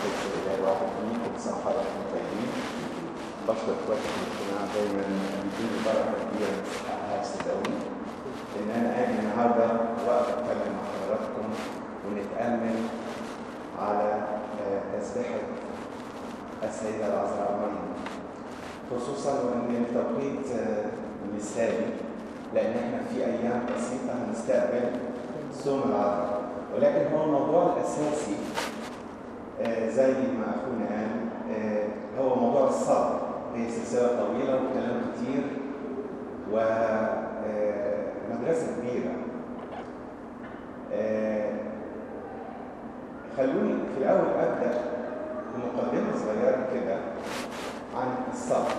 الإله واحد أمين كل سنة وحضراتكم طيبين بشكر إخواتي في الاجتماع دايما بيدوني بركة كبيرة بتحققها السداوي إن أنا آجي النهاردة وقت أتكلم مع حضراتكم ونتأمل على آه، تسبيحة السيدة العذراء مريم خصوصا وإن التوقيت آه، مثالي لأن إحنا في أيام بسيطة هنستقبل صوم العذراء ولكن هو الموضوع الأساسي آه، زي ما أخونا قال آه، هو موضوع الصلاة هي سلسلة طويلة وكلام كتير ومدرسة كبيرة آه، خلوني في الأول أبدأ بمقدمة صغيرة كده عن الصلاة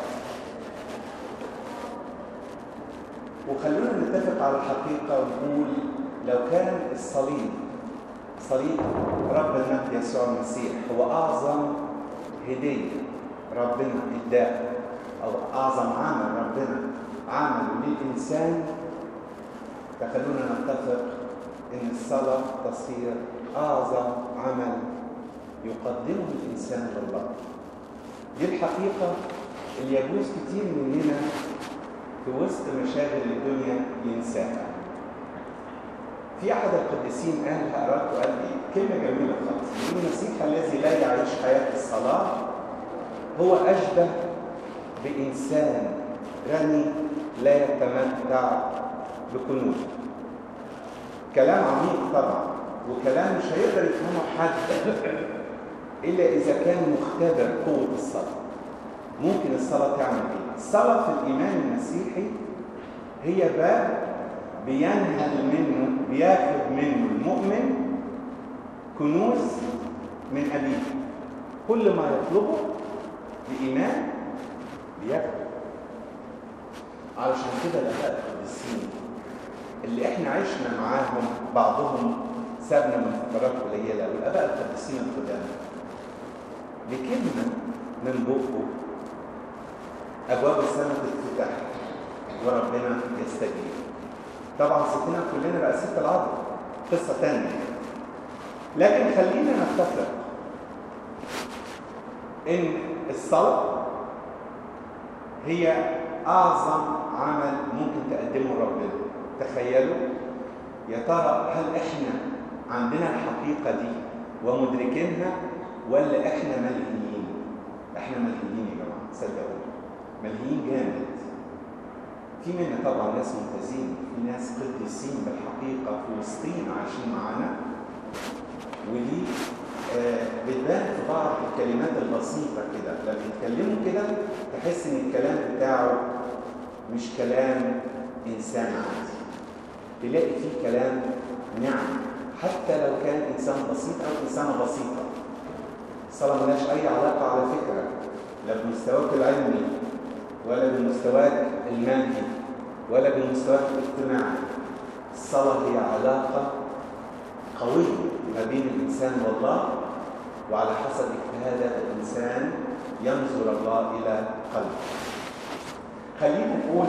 وخلونا نتفق على الحقيقة ونقول لو كان الصليب صليب رب المجد يسوع المسيح هو أعظم هدية ربنا إداه أو أعظم عمل ربنا عمله للإنسان فخلونا نتفق إن الصلاة تصير أعظم عمل يقدمه الإنسان لله دي الحقيقة اللي يجوز كتير مننا في وسط مشاغل الدنيا ينساها في احد القديسين قال هقرا قال لي كلمه جميله خالص يقول المسيح الذي لا يعيش حياه الصلاه هو اشبه بانسان غني لا يتمتع بكنوز كلام عميق طبعا وكلام مش هيقدر يفهمه حد الا اذا كان مختبر قوه الصلاه ممكن الصلاه تعمل ايه الصلاه في الايمان المسيحي هي باب بينهل منه بياخد منه المؤمن كنوز من أبيه كل ما يطلبه بإيمان بياخده علشان كده الآباء القديسين اللي احنا عشنا معاهم بعضهم سابنا من فترات قليلة والآباء القديسين القدامى بكلمة من بقه أبواب السماء تتفتح وربنا يستجيب طبعا ستنا كلنا بقى ست العذراء قصه ثانيه لكن خلينا نتفق ان الصلاه هي اعظم عمل ممكن تقدمه ربنا تخيلوا يا ترى هل احنا عندنا الحقيقه دي ومدركينها ولا احنا ملهيين احنا ملهيين يا جماعه صدقوني ملهيين جامد في منا طبعا ناس ممتازين في ناس قديسين بالحقيقه في وسطين عايشين معانا ودي آه بتبان في بعض الكلمات البسيطه كده لما يتكلموا كده تحس ان الكلام بتاعه مش كلام انسان عادي تلاقي فيه كلام نعم حتى لو كان انسان بسيط او انسانه بسيطه الصلاه ملهاش اي علاقه على فكره لا بمستواك العلمي ولا بمستواك المادي ولا بمستواك الاجتماعي الصلاة هي علاقة قوية ما بين الإنسان والله وعلى حسب اجتهاد الإنسان ينظر الله إلى قلبه خلينا نقول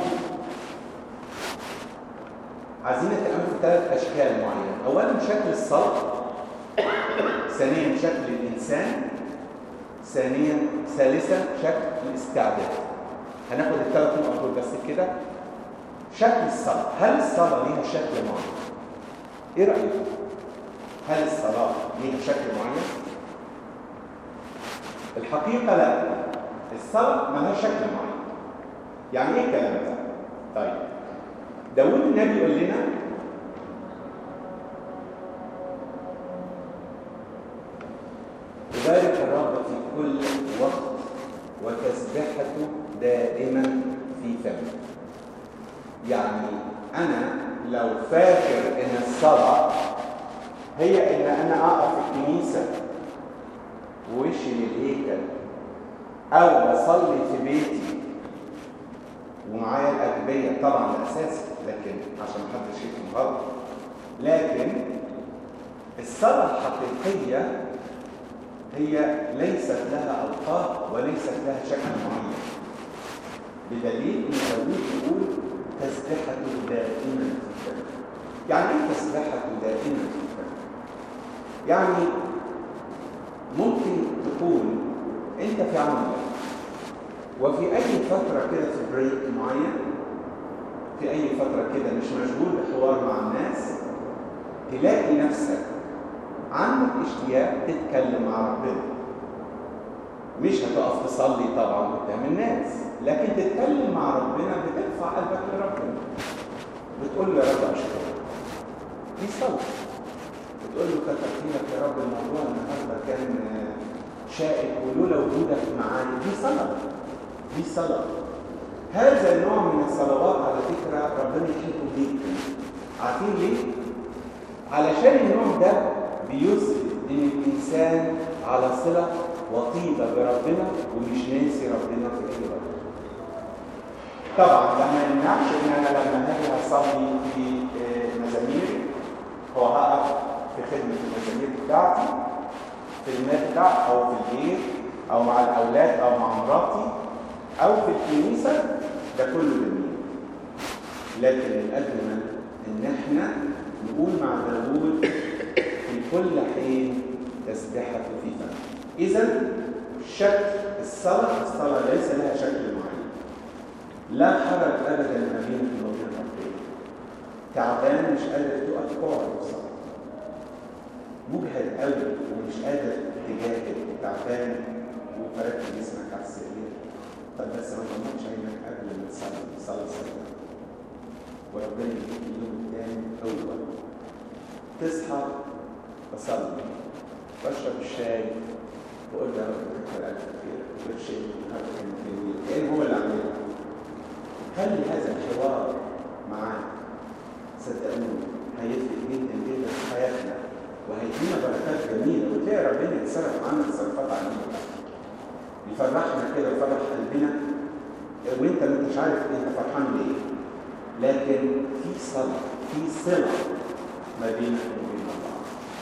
عايزين نتأمل في ثلاث أشكال معينة أولا شكل الصلاة ثانيا شكل الإنسان ثانيا ثالثا شكل الاستعداد هناخد الثلاث نقط دول بس كده شكل الصلاة هل الصلاة ليها شكل معين؟ ايه رأيكم؟ هل الصلاة ليها شكل معين؟ الحقيقة لا الصلاة ما لها شكل معين يعني ايه الكلام ده؟ طيب داود النبي يقول لنا تبارك الرب في كل وقت وتسبحته دائما في فمه يعني انا لو فاكر ان الصلاه هي ان انا اقف في الكنيسه ووشي للهيكل او بصلي في بيتي ومعايا الاجبيه طبعا ده اساسي لكن عشان محدش يفهم غلط لكن الصلاه الحقيقيه هي ليست لها اوقات وليست لها شكل معين بدليل ان داوود يقول تسبحته دائما في الفم يعني ايه تسبحته دائما في الفم يعني ممكن انت في عمل الله وفي اي فتره كده في بريك معين في اي فتره كده مش مشغول بحوار مع الناس تلاقي نفسك عندك اشتياق تتكلم مع ربنا مش هتقف تصلي طبعا قدام الناس لكن تتكلم مع ربنا بترفع قلبك لربنا بتقول له يا رب اشكرك دي صلاه بتقول له كتر خيرك يا رب الموضوع النهارده كان شائك ولولا وجودك معايا دي صلاه دي صلاه هذا النوع من الصلوات على فكره ربنا يحبه جدا عارفين ليه؟ علشان النوع ده بيثبت ان الانسان على صله وطيبه بربنا ومش ناسي ربنا في اي وقت. طبعا لما يمنعش ان انا لما هاجي اصلي في مزامير هو هقف في خدمه المزامير بتاعتي في المخدع او في البيت او مع الاولاد او مع مراتي او في الكنيسه ده كله جميل. لكن الاجمل ان احنا نقول مع داوود في كل حين تسبحة في فم إذا شكل الصلاة الصلاة ليس لها شكل معين لا حرج أبدا ما بينك وبين ربنا تعبان مش قادر تقف اقعد وصلي مجهد قوي ومش قادر تجاهد تعبان وفرقت جسمك على السرير طب بس ما تغمضش عينك قبل ما تصلي صلي صلي وربنا يديك اليوم الثاني قوة تصحى أصلي بشرب الشاي وأقول يا رب كتر ألف خير كل شيء النهارده كان جميل كأن هو اللي عمله خلي هذا الحوار معاه صدقوني هيفرق جدا جدا في حياتنا وهيدينا بركات جميلة وتلاقي ربنا يتصرف عنا تصرفات عجيبة يفرحنا كده ويفرح قلبنا وانت ما انتش عارف انت فرحان ليه لكن في صلاة في صلة ما بينك وبين الله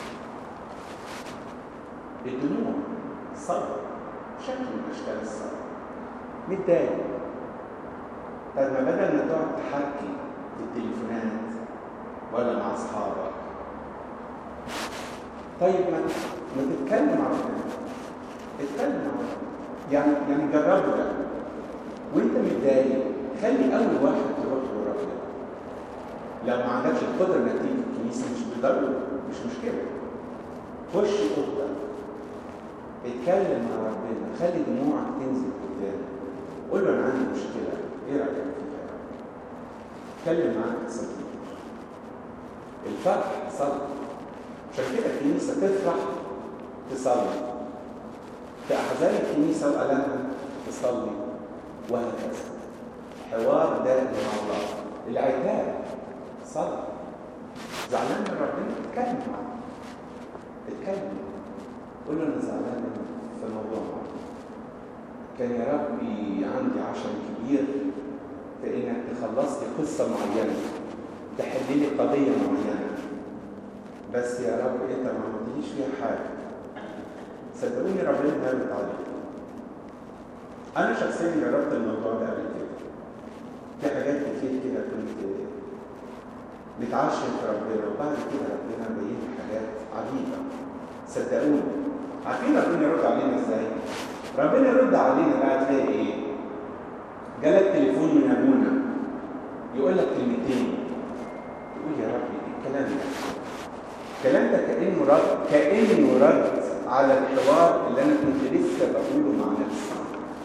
الدموع صلاة شكل من أشكال الصلاة متضايق طب ما بدل ما تقعد تحكي في التليفونات ولا مع أصحابك طيب ما ما تتكلم مع ربنا اتكلم مع ربنا يعني يعني جربه ده وانت متضايق خلي اول واحد تروح له ربنا لو ما عندكش القدره انك تيجي الكنيسه مش بالضروره مش مشكله خش اوضتك اتكلم مع ربنا خلي دموعك تنزل قدامه قول له انا عندي مشكله ايه رايك فيها اتكلم معاه صديق الفرح صلاه عشان كده الكنيسه تفرح تصلي في احزان الكنيسه والامها تصلي وهكذا حوار دائم مع الله العتاب صلاه زعلان من ربنا اتكلم معاه اتكلم قول له انا زعلان في الموضوع معاك كان يا ربي عندي عشم كبير في انك تخلص لي قصه معينه تحل لي قضيه معينه بس يا رب انت ما عملتليش فيها حاجه صدقوني ربنا هيرد عليك انا شخصيا جربت الموضوع ده قبل كده في حاجات كتير كده كنت متعشم في ربنا وبعد كده ربنا بين لي حاجات عجيبه صدقوني عارفين ربنا يرد علينا ازاي؟ ربنا يرد علينا بقى تلاقي ايه؟ جالك تليفون من ابونا يقول لك كلمتين تقول يا ربي ايه الكلام ده؟ الكلام ده كانه رد كانه رد على الحوار اللي انا كنت لسه بقوله مع نفسي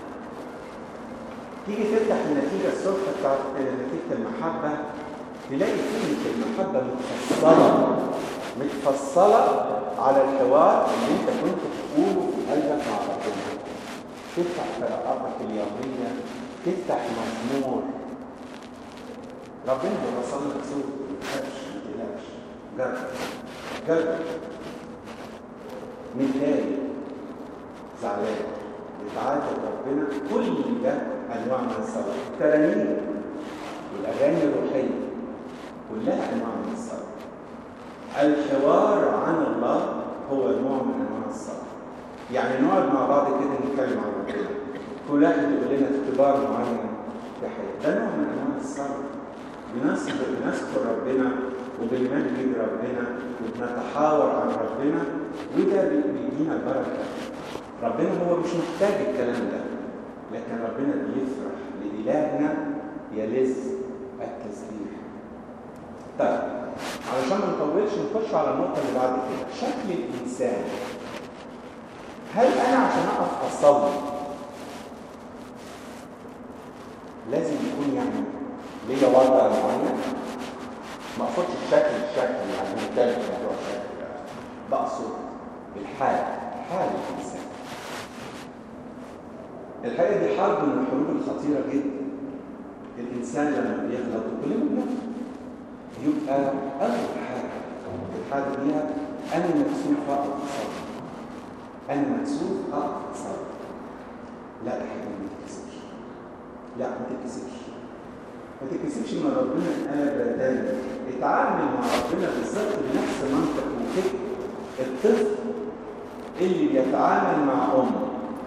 تيجي تفتح النتيجه الصبح بتاعت نتيجه المحبه تلاقي كلمه المحبه متفصله متفصله على الحوار اللي انت كنت تقوله في قلبك مع ربنا تفتح قراءاتك اليوميه تفتح مزمور ربنا بيوصل لك صوت ما تخافش ما تقلقش جرب جرب متضايق زعلان بتعاتب ربنا كل ده انواع من الصلاه الترانيم والاغاني الروحيه كلها انواع من الصلاه الحوار عن الله هو نوع من انواع الصلاه يعني نقعد مع بعض كده نتكلم عن ربنا كل واحد يقول لنا اختبار معين في حياته ده نوع من انواع الصلاه بنذكر بنذكر ربنا وبنمجد ربنا وبنتحاور عن ربنا وده بيدينا بركه ربنا هو مش محتاج الكلام ده لكن ربنا بيفرح لإلهنا يلذ التسبيح طيب علشان ما نطولش نخش على النقطة اللي بعد كده شكل الإنسان هل أنا عشان أقف أصلي لازم يكون يعني ليا وضع معين ما اقصدش الشكل الشكل يعني مختلف موضوع الشكل بقصد الحال حال الانسان الحقيقه دي حرب من الحروب الخطيره جدا الانسان لما بيغلط وكلنا بنغلط يبقى اول حاجه الحاجه بيها انا مكسوف اقف اصلي انا مكسوف اقف اصلي لا الحاجه ما تتكسفش لا ما تتكسفش ما تتكسفش من ربنا ابدا اتعامل مع ربنا بالظبط بنفس منطق وفكر الطفل اللي بيتعامل مع امه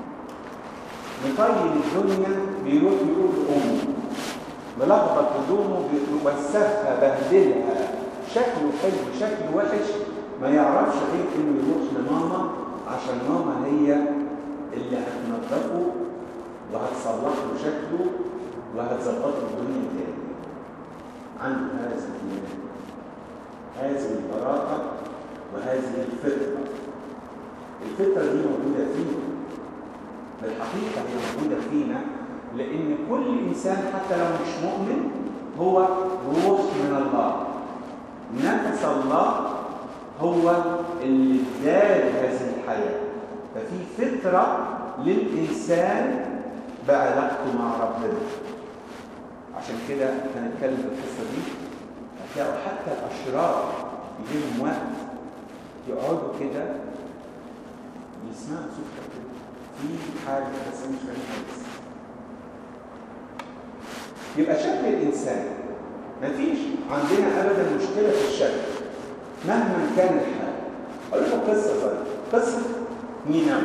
مطين الدنيا بيروح يقول لامه ملخبط هدومه بيوسخها بهدلها شكله حلو شكله وحش ما يعرفش غير انه يروح لماما عشان ماما هي اللي هتنظفه وهتصلح له شكله وهتظبط له الدنيا تاني عنده هذا الايمان هذه البراءة وهذه الفطرة الفطرة دي موجودة فينا بالحقيقة هي موجودة فينا لأن كل إنسان حتى لو مش مؤمن هو روح من الله نفس الله هو اللي اداله هذه الحياة ففي فطرة للإنسان بعلاقته مع ربنا عشان كده هنتكلم في القصة دي هتلاقوا حتى الأشرار يجي لهم وقت يقعدوا كده يسمعوا صوت ربنا في حاجة بس أنا مش فاهمها لسه يبقى شكل الإنسان مفيش عندنا أبدا مشكلة في الشكل مهما كان الحال أقول لكم قصة صغيرة قصة نينوى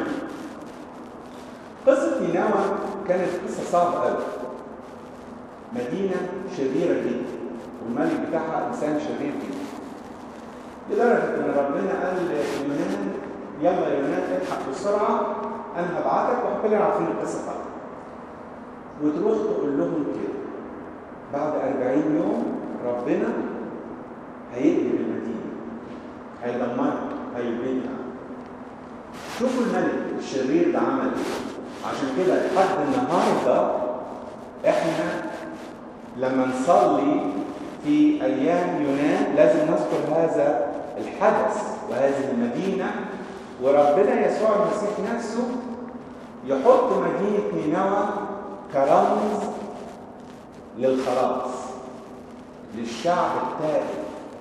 قصة نينوى كانت قصة صعبة قوي مدينة شريرة جدا والملك بتاعها إنسان شرير جدا لدرجة إن ربنا قال ليونان يلا يا يونان الحق بسرعة أنا هبعتك وكلنا عارفين القصة بتاعتك وتروح تقول لهم كده بعد 40 يوم ربنا هيقلب المدينة هيدمرها هيبيدها شوفوا الملك الشرير ده عمل ايه عشان كده لحد النهارده احنا لما نصلي في ايام يونان لازم نذكر هذا الحدث وهذه المدينه وربنا يسوع المسيح نفسه يحط مدينه نينوى كرمز للخلاص للشعب التائب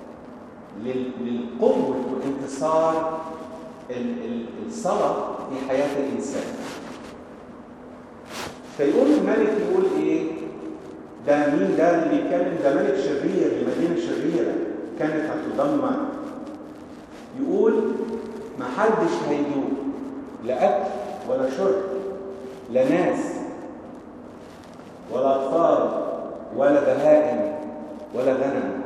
للقوة وانتصار الصلاة في حياة الإنسان فيقول الملك يقول إيه ده مين ده اللي بيتكلم ده ملك شرير لمدينة شريرة كانت هتدمر يقول ما حدش هيدوق لا أكل ولا شرب لا ناس ولا أطفال ولا بهائم ولا غنم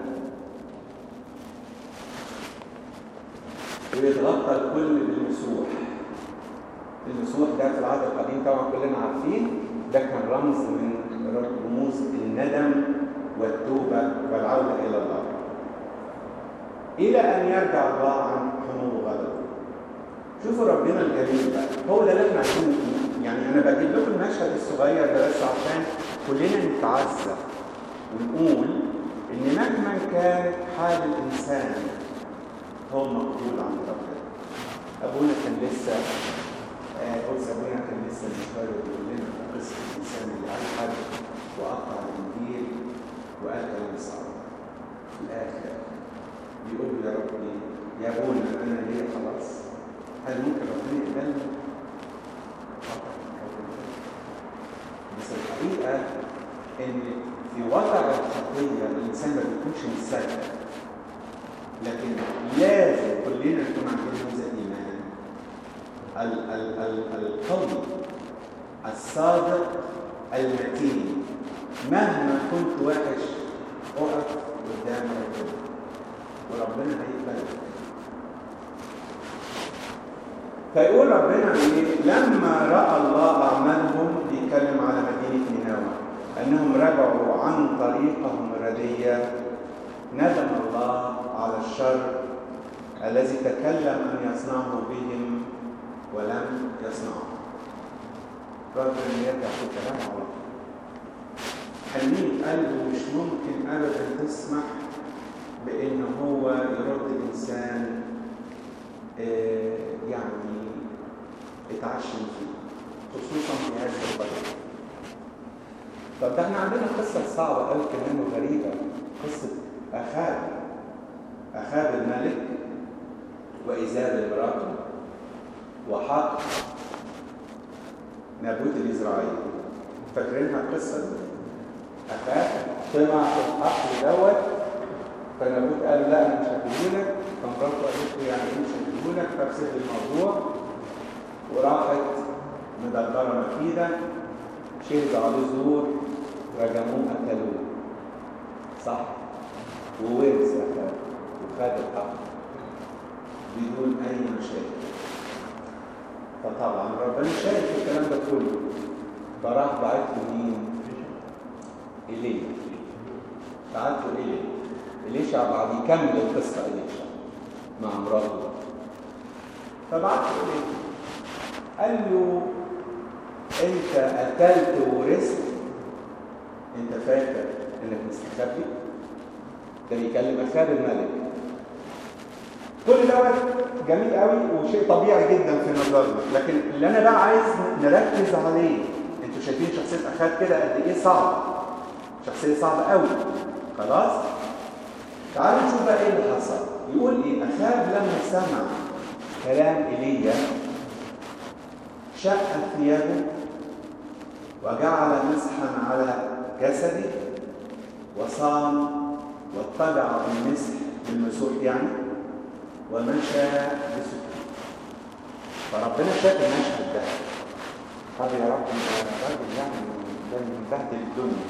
ويتغطى الكل بالمسوح المسوح ده في العهد القديم طبعا كلنا عارفين ده كان رمز من رموز الندم والتوبة والعودة إلى الله إلى أن يرجع الله عن حمو غضبه شوفوا ربنا الجميل بقى هو ده اللي احنا عايزين يعني أنا بجيب لكم المشهد الصغير ده بس عشان كلنا نتعزى ونقول إن مهما كان حال الإنسان هو مقبول عند ربنا ابونا كان لسه قدس ابونا كان لسه بيشتغل بيقول لنا قصه الانسان اللي الحد وقطع الانجيل وقال كلام صعب في الاخر بيقول له يا ربي يا ابونا انا ليا خلاص هل ممكن ربنا يقبلني؟ بس الحقيقه ان في وضع الخطيه الانسان ما بيكونش مصدق لكن لازم كلنا نكون عندنا هذا الايمان ال ال ال القوي الصادق المتين مهما كنت وحش اقف قدام ربنا وربنا هيقبلك فيقول ربنا ايه لما راى الله اعمالهم بيتكلم على مدينه نينوى انهم رجعوا عن طريقهم الرديه ندم الله على الشر الذي تكلم ان يصنعه بهم ولم يصنعه ربنا يرجع في الكلام على طول حنين قلبه مش ممكن ابدا تسمح بان هو يرد الانسان آه، يعني اتعشم فيه خصوصا في هذه القضيه طب ده احنا عندنا قصه صعبه قوي كمان وغريبه قصه اخاب اخاب الملك وايزابل مراته وحق نابوت الإسرائيلي فاكرينها القصة دي؟ أخاف طمع في الحقل دوت فنابوت قال لا أنا مش هديهولك فمراته قالت له يعني إيه مش هديهولك فبسيب الموضوع وراحت مدبرة مكيدة شهدوا عليه زور رجموه قتلوه صح وورث أخاف وخد الحق بدون أي مشاكل فطبعا ربنا شايف الكلام ده كله فراح بعت له مين؟ إليه بعت له إليه إليشع بعد يكمل القصة إليشع مع مراته فبعت له إليه قال له أنت قتلت وورثت أنت فاكر إنك مستخبي؟ ده بيكلم أخاب الملك كل دوت جميل قوي وشيء طبيعي جدا في نظرنا لكن اللي انا بقى عايز نركز عليه انتوا شايفين شخصيه اخاب كده قد ايه صعب شخصيه صعبه قوي خلاص تعالوا نشوف بقى ايه اللي حصل يقول ايه اخاب لما سمع كلام ايليا شق ثيابه وجعل مسحا على جسده وصام واتبع بالمسح بالمسوح يعني ومشى بسكون فربنا شاف المشهد ده طب يا رب انت راجل يعني ده مبهدل الدنيا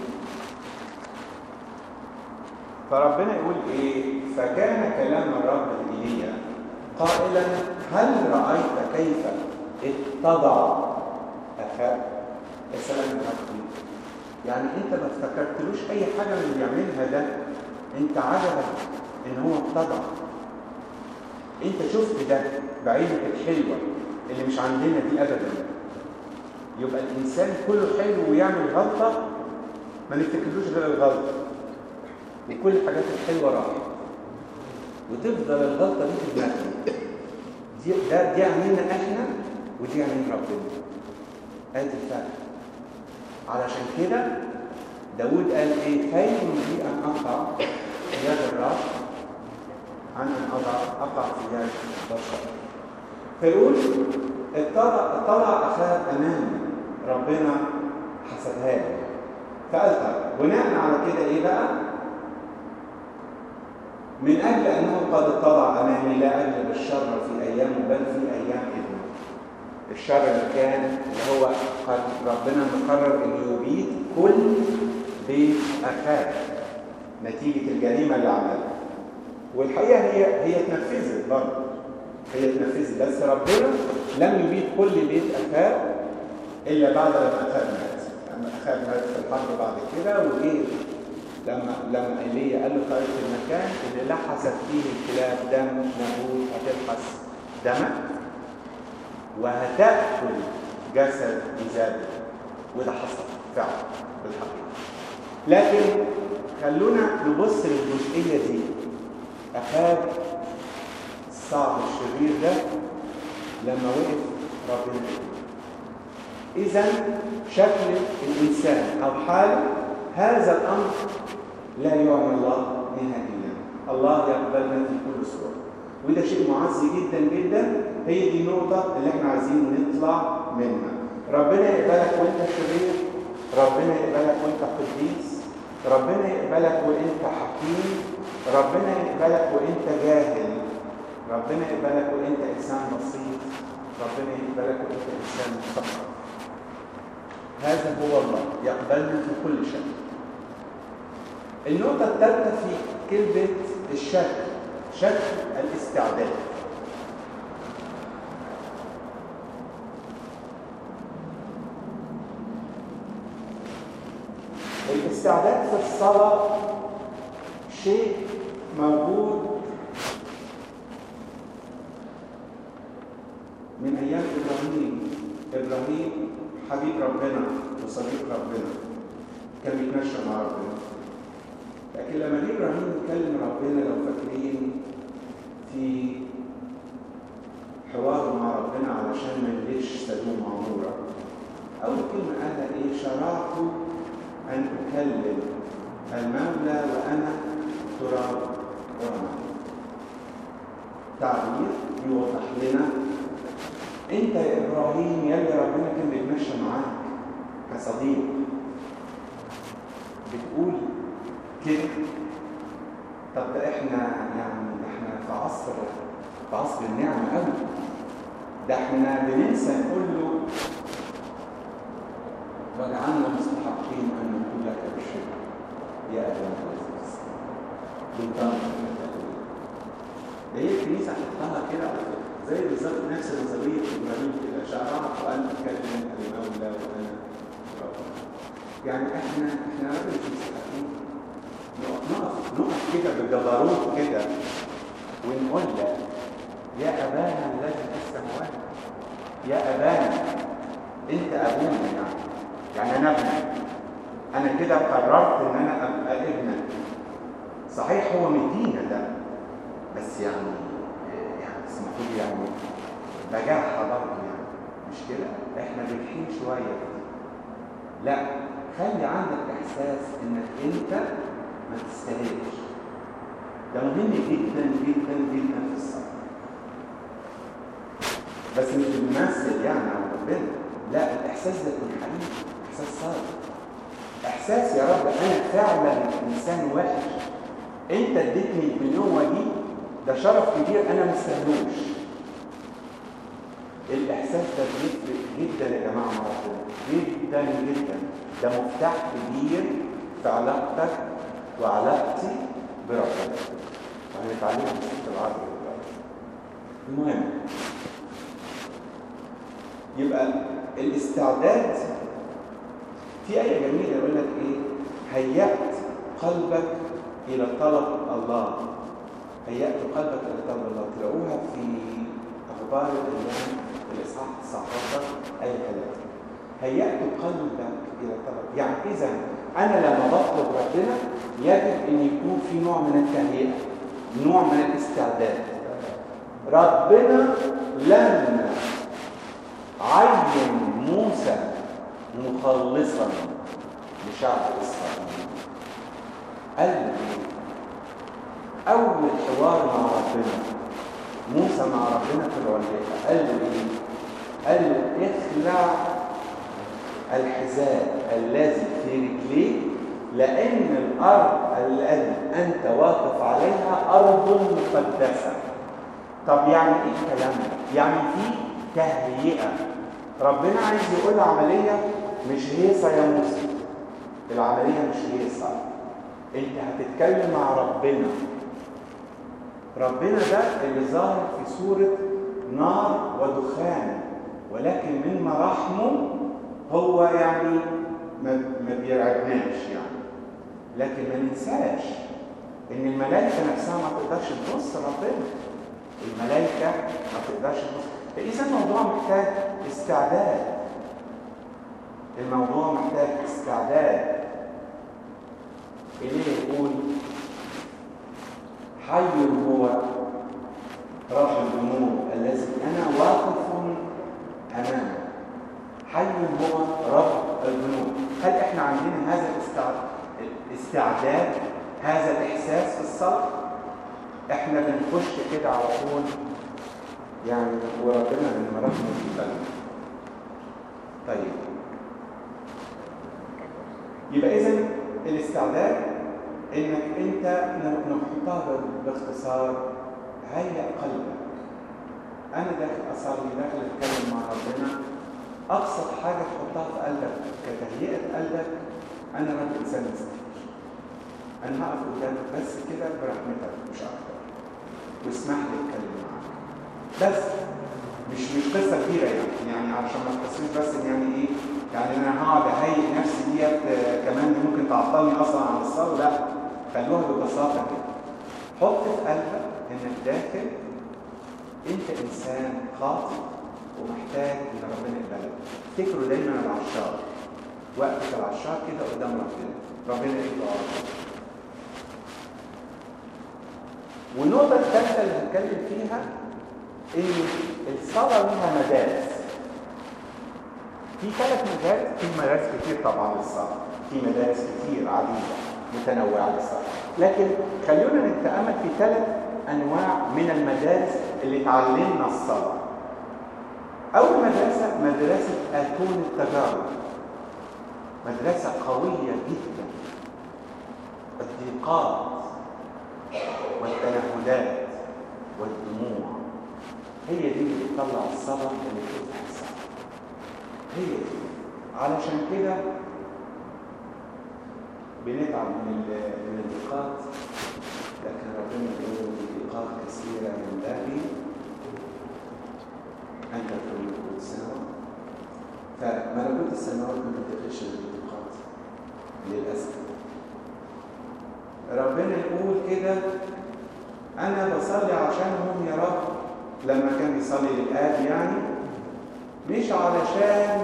فربنا يقول ايه فكان كلام الرب لإيليا قائلا هل رأيت كيف اتضع أخاك يا سلام يا ربي يعني انت ما افتكرتلوش اي حاجه من اللي بيعملها ده انت عجبك ان هو اتضع انت شفت ده بعينك الحلوه اللي مش عندنا دي ابدا يبقى الانسان كله حلو ويعمل غلطه ما نفتكرلوش غير الغلطه وكل الحاجات الحلوه راحت وتفضل الغلطه دي في دماغنا دي ده دي عملنا احنا ودي عملنا ربنا ادي الفرق علشان كده داود قال ايه خير لي ان اقع في يد الرب عن ان اضع اقع في يد بشر فيقول اطلع اطلع اخاه امامي ربنا حسبها لي فقال طيب بناء على كده ايه بقى من اجل انه قد اطلع امامي لا اجلب الشر في ايامه بل في ايام ابنه الشر اللي كان اللي هو قد ربنا مقرر انه يبيد كل بيت اخاه نتيجه الجريمه اللي عملها والحقيقه هي هي اتنفذت برضه هي اتنفذت بس ربنا لم يبيد كل بيت اخاه الا بعد لما اخاه مات لما اخاه مات في الحرب بعد كده وايه لما لما ايليا قال له خرج في المكان اللي لحست فيه الكلاب دم نابوت هتلحس دمك وهتاكل جسد ايزابل وده حصل فعلا بالحقيقه لكن خلونا نبص للجزئيه دي اخاب الصعب الشرير ده لما وقف ربنا اذا شكل الانسان او حاله هذا الامر لا يعمل الله نهائيا الله يقبلنا في كل صوره وده شيء معزي جدا جدا هي دي النقطه اللي احنا عايزين نطلع منها ربنا يقبلك وانت شرير ربنا يقبلك وانت قديس ربنا يقبلك وانت حكيم ربنا يقبلك وانت جاهل ربنا يقبلك وانت انسان بسيط ربنا يقبلك وانت انسان مثقف هذا هو الله يقبلنا في كل شيء النقطة الثالثة في كلمة الشك شك الاستعداد الاستعداد في الصلاة شيء موجود من أيام إبراهيم إبراهيم حبيب ربنا وصديق ربنا كان بيتمشى مع ربنا لكن لما جه إبراهيم يكلم ربنا لو فاكرين في حواره مع ربنا علشان ما يجيش سدوم عمورة أول كلمة قالها إيه شرعت أن أكلم المولى وأنا تراب ورماد تعبير يوضح لنا انت يا ابراهيم يلي ربنا كان بيتمشى معاك كصديق بتقول كده طب ده احنا يعني ده احنا في عصر في عصر النعمه قوي ده احنا بننسى نقول له وجعلنا مستحقين ان نقول لك بالشكر يا ابانا العزيز بالضبط هي الكنيسه حطها كده على فكره زي بالظبط نفس نظريه ابراهيم كده شرعت وان اتكلم المولى وانا رب يعني احنا احنا راجل مش مستحقين نقف نقف كده بجبروت كده ونقول لك يا ابانا الذي في السماوات يا ابانا انت ابونا يعني يعني انا ابنك انا كده قررت ان انا ابقى ابنك صحيح هو مدينا ده بس يعني يعني اسمحوا لي يعني بجاحة برضه يعني مش كده احنا بنحين شوية كده لا خلي عندك احساس انك انت ما تستاهلش ده مهم جدا جدا جدا في الصلاة بس مش بنمثل يعني على ربنا لا الاحساس ده يكون حقيقي احساس صادق احساس يا رب انا فعلا انسان وحش انت اديتني البنوه دي ده شرف كبير انا ما استاهلوش الاحساس ده بيفرق جدا يا جماعه مع ربنا جدا جدا ده مفتاح كبير في علاقتك وعلاقتي بربنا وهنتعلمها في سكه العرض دلوقتي المهم يبقى الاستعداد في آية جميلة يقول لك إيه؟ هيأت قلبك إلى طلب الله هيأت قلبك إلى طلب الله تلاقوها في أخبار الإمام الإصحاح 19 آية 3 هيأت قلبك إلى طلب يعني إذا أنا لما بطلب ربنا يجب أن يكون في نوع من التهيئة نوع من الاستعداد ربنا لما عين موسى مخلصا لشعب اسرائيل قال له اول حوار مع ربنا موسى مع ربنا في العليقه قال له ايه قال له اخلع الحذاء الذي في رجليك لان الارض التي انت واقف عليها ارض مقدسه طب يعني ايه الكلام ده يعني في تهيئه ربنا عايز يقول عمليه مش هيصه يا موسى العمليه مش هيصه انت هتتكلم مع ربنا ربنا ده اللي ظاهر في صوره نار ودخان ولكن من مراحمه هو يعني ما, ما بيرعبناش يعني لكن ما ننساش ان الملائكه نفسها ما تقدرش تبص ربنا الملائكه ما تقدرش تبص فاذا الموضوع محتاج استعداد الموضوع محتاج استعداد إليه يقول حي هو رب الأمور الذي أنا واقف أمامه حي هو رب الذنوب هل احنا عندنا هذا الاستعداد هذا الإحساس في الصلاة احنا بنخش كده على طول يعني وربنا من مرحمه في قلبه طيب يبقى اذا الاستعداد انك انت نحطها باختصار هيئ قلبك انا داخل اصلي داخل اتكلم مع ربنا ابسط حاجه تحطها في قلبك كتهيئه قلبك انا راجل انسان مستحيل انا هقف قدامك بس كده برحمتك مش اكتر واسمح لي اتكلم معاك بس مش مش قصه كبيره يعني يعني علشان ما تحسوش بس ان يعني ايه يعني انا هقعد اهيئ نفسي ديت آه، كمان دي ممكن تعطلني اصلا عن الصلاه لا خلوها ببساطه كده حط في قلبك انك داخل انت انسان خاطئ ومحتاج ان ربنا يقبلك افتكروا دايما العشار وقفه العشار كده قدام ربنا ربنا يقبل والنقطه الثالثه اللي هنتكلم فيها ان الصلاه لها مدارس في ثلاث مدارس في مدارس كتير طبعا للصلاه في مدارس كتير عديده متنوعه للصلاه لكن خلونا نتامل في ثلاث انواع من المدارس اللي تعلمنا الصلاه اول مدرسه مدرسه اتون التجارب مدرسه قويه جدا الضيقات والتنهدات والدموع هي دي اللي بتطلع الصبر اللي بتفتح الصبر هي دي علشان كده بنتعب من من الضيقات لكن ربنا بيقول ضيقات كثيره من الله انت تكون ملكوت السماوات فملكوت السماوات ما بتدخلش الضيقات للاسف ربنا يقول كده انا بصلي عشانهم يا رب لما كان بيصلي للاب يعني مش علشان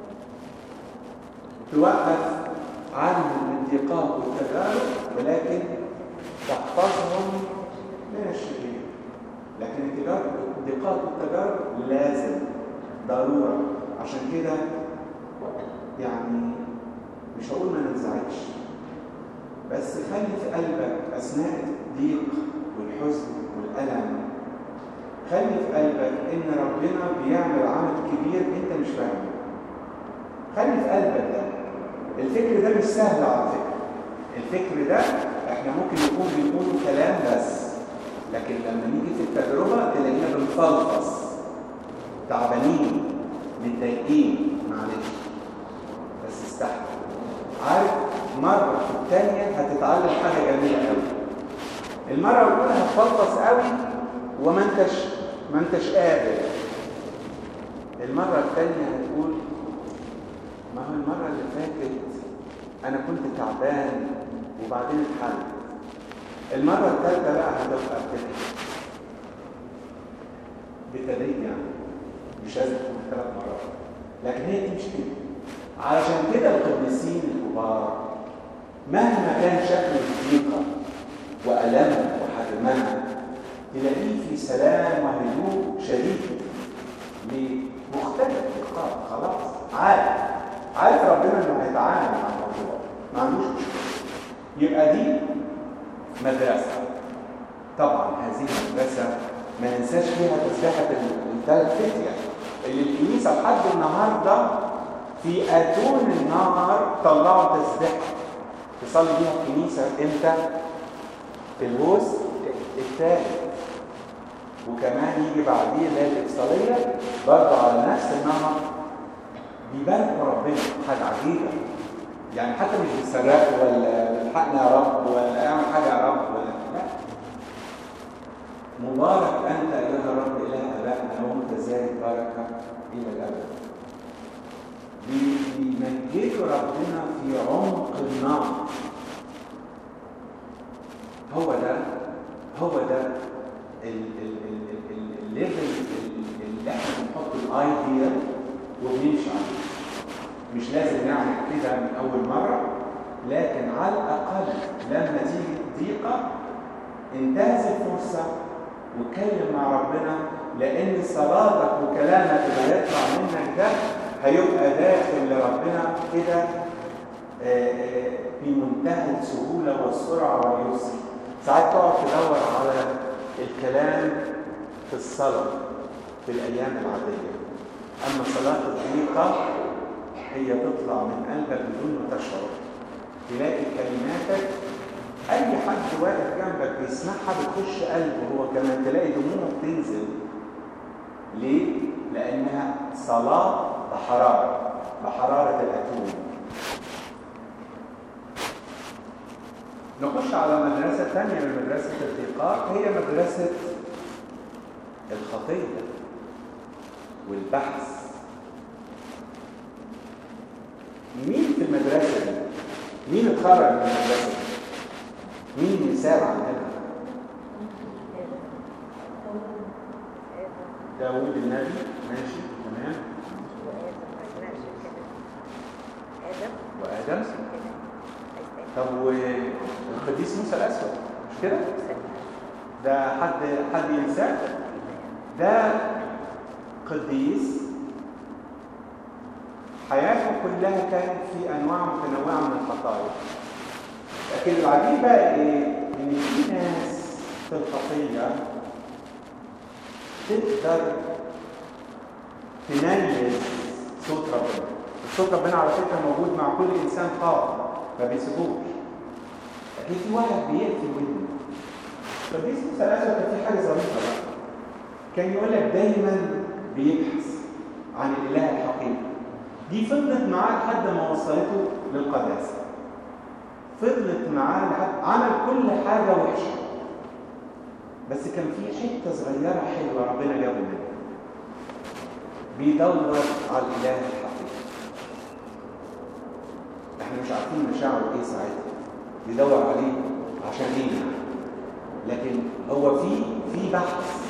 توقف عنهم الضيقات والتجارب ولكن تحفظهم من الشرير لكن التجارب الضيقات والتجارب لازم ضروره عشان كده يعني مش هقول ما ننزعجش بس خلي في قلبك اثناء الضيق والحزن والالم خلي في قلبك ان ربنا بيعمل عمل كبير انت مش فاهمه خلي في قلبك ده الفكر ده مش سهل على فكره الفكر ده احنا ممكن يكون بنقوله كلام بس لكن لما نيجي في التجربه تلاقينا بنفلفص تعبانين متضايقين معلش بس استحمل عارف مره في الثانيه هتتعلم حاجه جميله قوي المره الاولى هتفلفص قوي وما انتش ما انتش قادر المره الثانيه هتقول ما هو المره اللي فاتت انا كنت تعبان وبعدين اتحلت المره الثالثه بقى هتبقى كده بالتدريج يعني مش لازم تكون ثلاث مرات لكن هي دي مش كده علشان كده القديسين الكبار مهما كان شكل الضيقه والمها وحجمها تلاقيه في سلام وهدوء شديد لمختلف الضيقات خلاص عارف عارف ربنا انه هيتعامل مع الموضوع ما عندوش مشكله يبقى دي مدرسه طبعا هذه المدرسه ما ننساش فيها تسبيحه الثلاث فتيه اللي الكنيسه لحد النهارده في اتون النهر طلعوا تسبيحه تصلي بيها الكنيسه امتى؟ في الهوس الثالث وكمان يجي بعديه اللي هي الافصاليه برضه على نفس النهر بيباركوا ربنا حاجه عجيبه يعني حتى مش بيصرخوا ولا الحقنا يا رب ولا اعمل حاجه يا رب ولا لا مبارك انت ايها الرب اله ابائنا ومتزايد بركه الى الابد بيمجدوا ربنا في عمق النار هو ده هو ده الليفل اللي احنا بنحط الايديا وبنمشي عليه مش لازم نعمل كده من اول مره لكن على الاقل لما تيجي ضيقه انتهز الفرصه واتكلم مع ربنا لان صلاتك وكلامك اللي هيطلع منك ده هيبقى داخل لربنا كده بمنتهى السهوله والسرعه واليسر ساعات تقعد تدور على الكلام في الصلاه في الايام العاديه اما صلاه الضيقه هي تطلع من قلبك بدون ما تشعر تلاقي كلماتك اي حد واقف جنبك بيسمعها بتخش قلبه هو كمان تلاقي دموعه بتنزل ليه لانها صلاه بحراره بحراره الاتون نخش على مدرسة ثانية من مدرسة الضيقات هي مدرسة الخطية والبحث مين في المدرسة دي؟ مين اتخرج من المدرسة دي؟ مين مثال عندنا؟ داوود النبي ماشي تمام وآدم طب والقديس موسى الأسود مش كده؟ ده حد حد ينساه؟ ده قديس حياته كلها كانت في انواع متنوعه من الخطايا لكن العجيب بقى ايه ان في ناس في الخطيه تقدر تميز صوت ربنا صوت ربنا على فكره موجود مع كل انسان خاطئ ما بيسيبوش لكن في واحد بيقفل ودنه فدي ثلاثه كان في حاجه ظريفه بقى كان يقول لك دايما بيبحث عن الاله الحقيقي دي فضلت معاه لحد ما وصلته للقداسه فضلت معاه لحد عمل كل حاجه وحشه بس كان في حته صغيره حلوه ربنا جابه منها بيدور على الاله الحقيقي احنا مش عارفين مشاعره ايه ساعتها بيدور عليه عشان ايه لكن هو في في بحث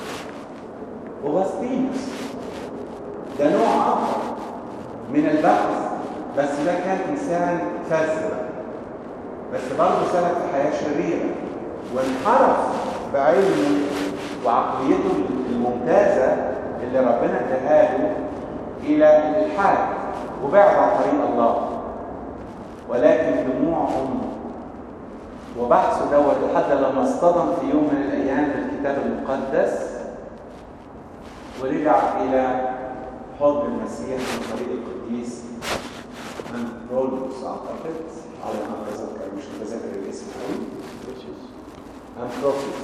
وغسطينوس ده نوع اخر من البحث بس ده كان انسان فاسد بس برضه سلك في حياه شريره وانحرف بعلمه وعقليته الممتازه اللي ربنا اداها له الى الالحاد وبعد عن طريق الله ولكن دموع امه وبحثه دوت لحد لما اصطدم في يوم من الايام بالكتاب المقدس ورجع الى حضن المسيح من طريق القديس أنطرولوس أعتقد على ما أتذكر مش متذكر الاسم قوي أنطروبوس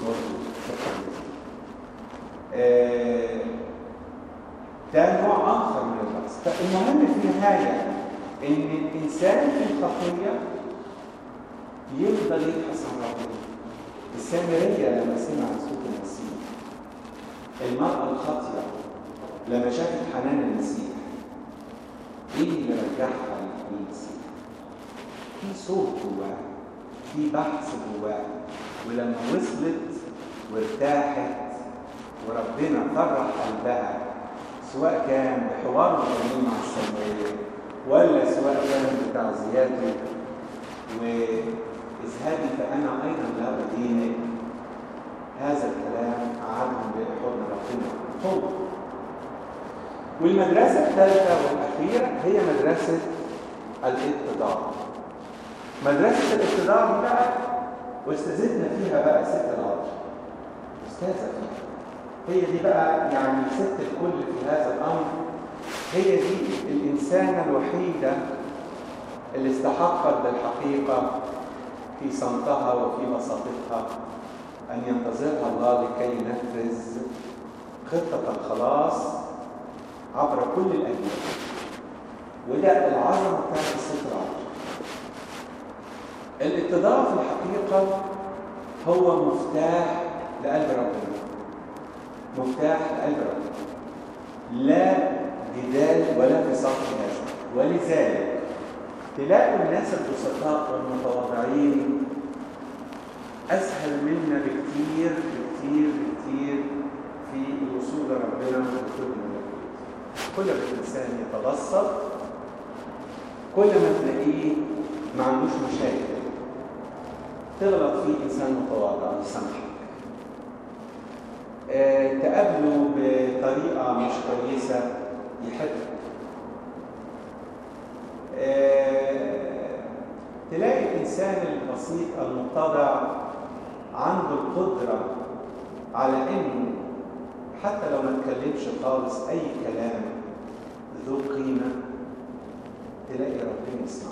آه ده نوع آخر من البحث فالمهم في النهاية إن الإنسان في الخطية يفضل يبحث عن ربنا السامرية لما سمعت صوت المسيح المرأة الخاطئة لما شافت حنان المسيح ايه اللي رجعها للمسيح في صوت جواها في بحث جواها ولما وصلت وارتاحت وربنا فرح قلبها سواء كان بحوار الجميل مع السماوية ولا سواء كان بتعزياته واذهبي فأنا أيضا لا أدينك هذا الكلام أعادهم بحضن ربنا هو والمدرسة الثالثة والأخيرة هي مدرسة الاتضاع مدرسة الاتضاع دي بقى واستاذتنا فيها بقى ست العرش أستاذة فيها هي دي بقى يعني ست الكل في هذا الأمر هي دي الإنسانة الوحيدة اللي استحقت بالحقيقة في صمتها وفي بساطتها أن ينتظرها الله لكي ينفذ خطة الخلاص عبر كل الأجيال وده العظمة بتاعت الست العرش الاتضاع في الحقيقة هو مفتاح لقلب ربنا مفتاح لقلب ربنا لا جدال ولا فصال في هذا ولذلك تلاقوا الناس البسطاء والمتواضعين أسهل منا بكتير بكتير بكتير في الوصول لربنا والدخول الملكوت كل ما الإنسان يتبسط كل ما تلاقيه ما عندوش مشاكل تغلط فيه إنسان متواضع يسامحك أه تقابله بطريقة مش كويسة يحبك أه تلاقي الإنسان البسيط المتضع عنده القدرة على إنه حتى لو ما تكلمش خالص أي كلام ذو قيمة تلاقي ربنا يسمعه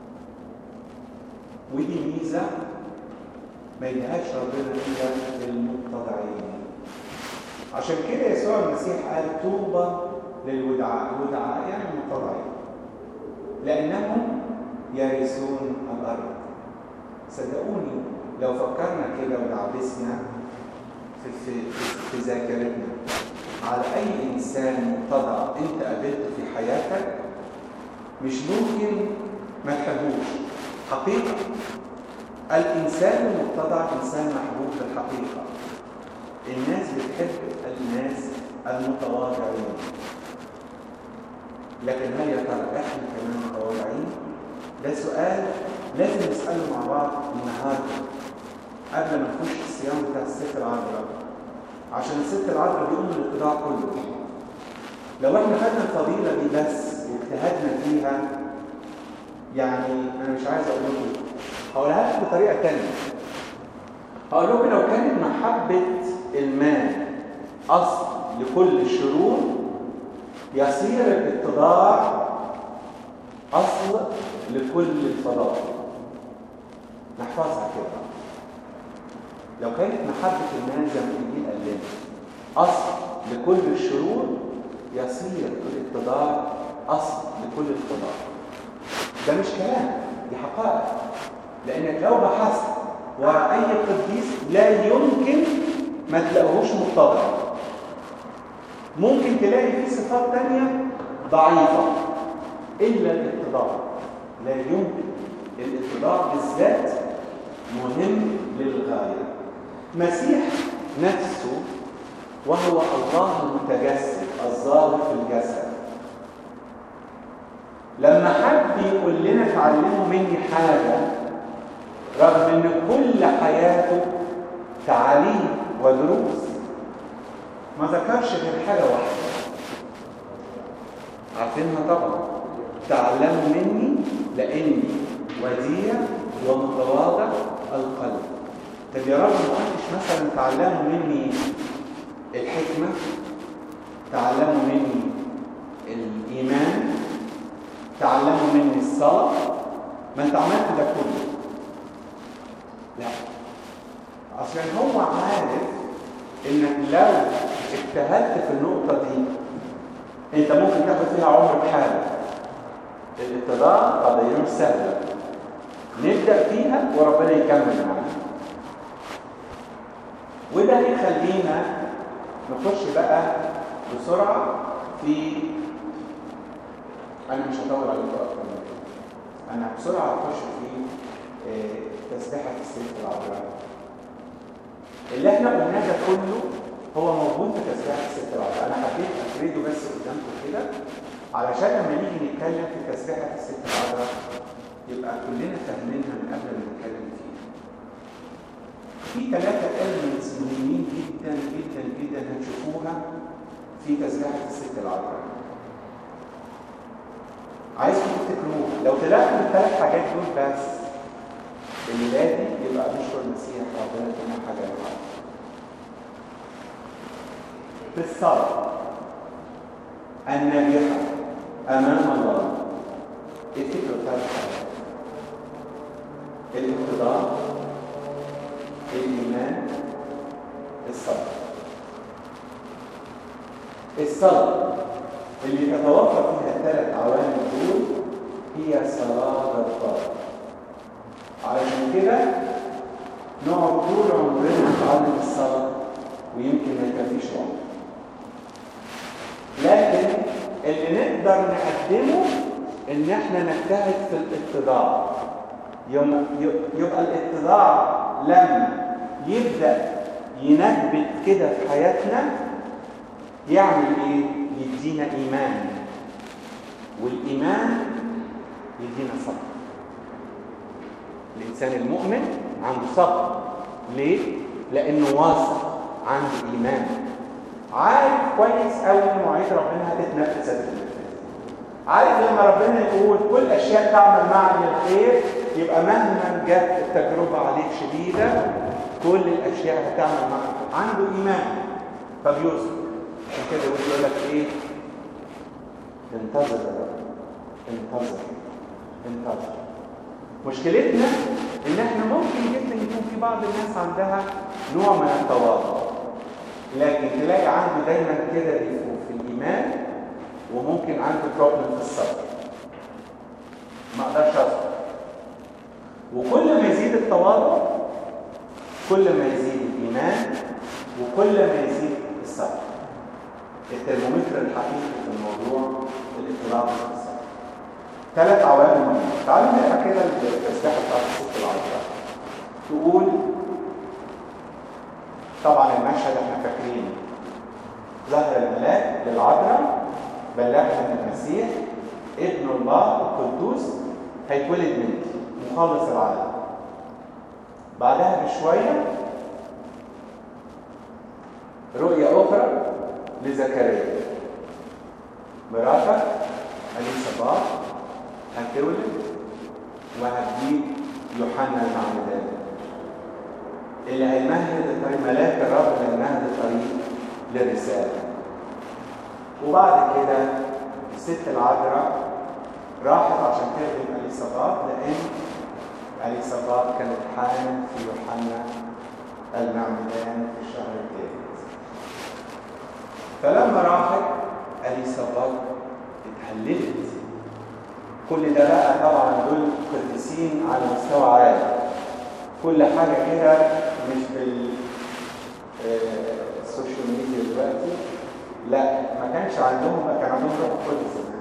ودي ميزة ما يديهاش ربنا إلا للمتضعين عشان كده يسوع المسيح قال طوبى للودعاء الودعاء يعني المتضعين لأنهم يرثون الأرض صدقوني لو فكرنا كده ودعبسنا في, في, في, في ذاكرتنا على أي إنسان متضع أنت قابلته في حياتك مش ممكن ما تحبوش حقيقة الإنسان المتضع إنسان محبوب بالحقيقة الناس بتحب الناس المتواضعين لكن هل يا ترى احنا كمان متواضعين؟ ده سؤال لازم نسأله مع بعض النهارده قبل ما نخش الصيام بتاع الست العذراء عشان الست العذراء بيقوم الاتباع كله لو احنا خدنا الفضيلة دي بس واجتهدنا فيها يعني انا مش عايز اقول لكم هقولها لكم بطريقة تانية هقول لكم لو كانت محبة المال أصل لكل الشرور يصير الاتضاع أصل لكل الفضائل نحفظها كده لو كانت محبة المال زي ما الإنجيل قال لنا أصل لكل الشرور يصير الاتضاع أصل لكل الفضائل ده مش كلام دي حقائق لأنك لو بحثت وراء أي قديس لا يمكن ما تلاقوهوش متضع ممكن تلاقي فيه صفات تانية ضعيفة إلا الاتضاع لا يمكن الاتضاع بالذات مهم للغاية مسيح نفسه وهو الله المتجسد الظاهر في الجسد لما حد يقول لنا تعلموا مني حاجة رغم ان كل حياته تعاليم ودروس ما ذكرش غير حاجة واحدة عارفينها طبعا تعلموا مني لاني وديع ومتواضع القلب طب يا رب ما قلتش مثلا تعلموا مني الحكمة تعلموا مني الإيمان تعلموا مني الصلاة ما انت عملت ده كله لا عشان هو عارف انك لو اجتهدت في النقطة دي انت ممكن تاخد فيها عمر بحالك الاتضاع قضية مش سهلة نبدأ فيها وربنا يكمل معانا وده يخلينا نخش بقى بسرعة في أنا مش هطول عليكم أكتر من كده أنا بسرعة هخش في آه، تسبيحة السيف العذراء اللي احنا قلناه ده كله هو موجود في تسبيحة الست العذراء أنا حبيت أفرده بس قدامكم كده علشان لما نيجي نتكلم في تسبيحة الست العذراء يبقى كلنا فاهمينها من قبل ما نتكلم فيها. في ثلاثة elements مهمين جدا جدا جدا هتشوفوها في تسبيحة الست العذراء. عايزكم تفتكروها لو طلعتوا من الثلاث حاجات دول بس الليلة دي يبقى نشكر المسيح ربنا يكون حاجة لوحده. في الصلاة الناجحة أمام الله افتكروا الثلاث حاجات الاتضاع الإيمان الصبر الصلاة اللي تتوفر فيها الثلاث عوامل دول هي صلاة الطاعة علشان كده نقعد طول عمرنا نتعلم الصلاة ويمكن ما يكفيش عمر لكن اللي نقدر نقدمه ان احنا نجتهد في الاتضاع يبقى الاتضاع لما يبدا ينبت كده في حياتنا يعمل ايه يدينا ايمان والايمان يدينا صبر الانسان المؤمن عنده صبر ليه لانه واثق عنده ايمان عارف كويس قوي ان مواعيد ربنا هتتنفذ هتتنفذ عارف لما ربنا يقول كل اشياء تعمل معي للخير يبقى مهما جت التجربه عليك شديده كل الاشياء هتعمل معك عنده ايمان فبيصبر عشان كده يقول لك ايه انتظر يا رب انتظر انتظر مشكلتنا ان احنا ممكن جدا يكون في بعض الناس عندها نوع من التواضع لكن تلاقي عنده دايما كده ديفو في الايمان وممكن عنده بروبلم في الصبر ما اقدرش اصبر وكل ما يزيد التواضع كل ما يزيد الايمان وكل ما يزيد الصبر الترمومتر الحقيقي في الموضوع الاطلاع في الصبر ثلاث عوامل مهمة تعالوا نقرا كده التسبيحة بتاعت الست العذراء تقول طبعا المشهد احنا فاكرينه ظهر الملاك للعذراء بلغها ان المسيح ابن الله القدوس هيتولد منك مخلص العالم بعدها بشويه رؤية أخرى لزكريا مراتك أليصابات هتولد وهتجيب يوحنا المعمدان اللي هيمهد الطريق ملاك الرب اللي هيمهد الطريق للرسالة وبعد كده الست العذراء راحت عشان تخدم أليصابات لأن أليصابات كانت حامل في يوحنا المعمدان في الشهر الثالث فلما راحت أليصابات اتهللت كل ده بقى طبعا دول قديسين على مستوى عالي كل حاجة كده مش بال آه، السوشيال ميديا دلوقتي لا ما كانش عندهم بقى كان عندهم روح القدس زمان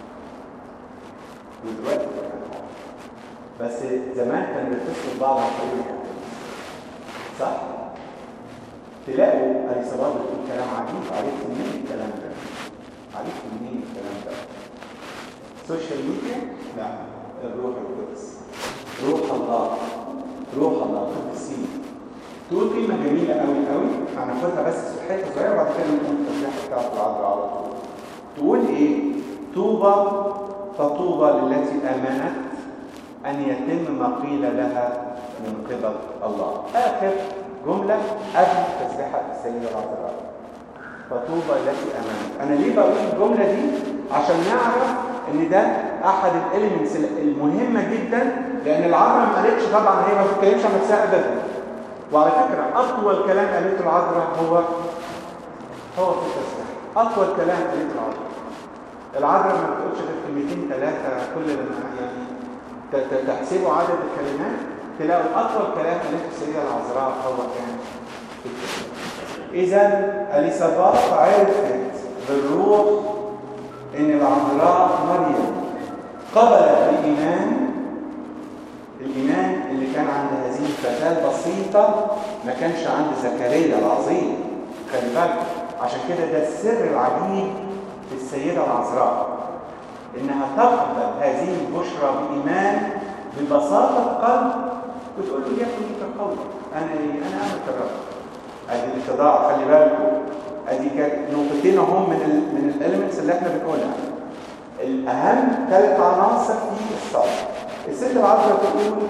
ودلوقتي كمان بس زمان كانوا بيتصلوا ببعض عن طريق الكتاب صح؟ تلاقوا اليصابات بتقول كلام عجيب عرفت منين الكلام ده؟ عرفت منين الكلام ده؟ سوشيال ميديا؟ لا الروح القدس روح الله روح الله القدسين تقول كلمة جميلة قوي قوي هناخدها بس في حتة صغيرة وبعد كده نقول التسبيحة بتاعت العذراء على طول تقول ايه؟ طوبى فطوبى للتي آمنت أن يتم ما قيل لها من قبل الله آخر جملة قبل تسبيحة السيدة العذراء فطوبى التي آمنت أنا ليه بقول الجملة دي؟ عشان نعرف ان ده احد الاليمنتس المهمه جدا لان العذراء ما قالتش طبعا هي ما بتتكلمش عن نفسها ابدا وعلى فكره اطول كلام قالته العذراء هو هو في التسبيح اطول كلام قالته العذراء العذراء ما بتقولش غير كلمتين ثلاثه كل لما يعني ت- ت- تحسبوا عدد الكلمات تلاقوا اطول كلام قالته السيده العذراء هو كان في التسبيح اذا اليصابات عرفت بالروح ان العذراء مريم قبلت بايمان الايمان اللي كان عند هذه الفتاه البسيطه ما كانش عند زكريا العظيم خلي بالك عشان كده ده السر العجيب في السيده العذراء انها تقبل هذه البشرى بايمان ببساطه قلب وتقول له يكن لك قولك انا ايه انا امل الرب ادي الاتضاع خلي بالكم ادي كانت نقطتين اهم من ال من الاليمنتس اللي احنا بنقولها الاهم ثلاث عناصر في الصلاه الست العذراء تقول